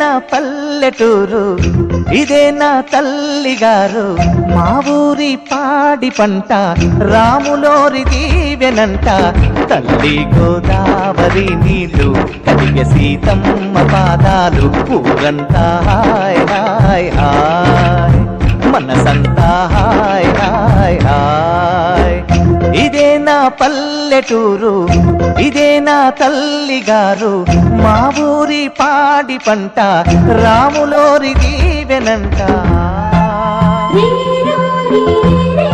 నా పల్లెటూరు ఇదే నా తల్లి గారు మా ఊరి పాడి పంట రాములోరి దీవెనంట తల్లి గోదావరి నీళ్ళు కలిగే సీతమ్మ పాదాలు ఊరంతా హాయ్ హాయ్ హాయ్ మనసంతా హాయ్ హాయ్ హాయ్ ఇదే నా పల్లెటూరు ఇదే నా తల్లి గారు మా ఊరి పాడి పంట రాములోరి దీవెనంట రే రా రే రే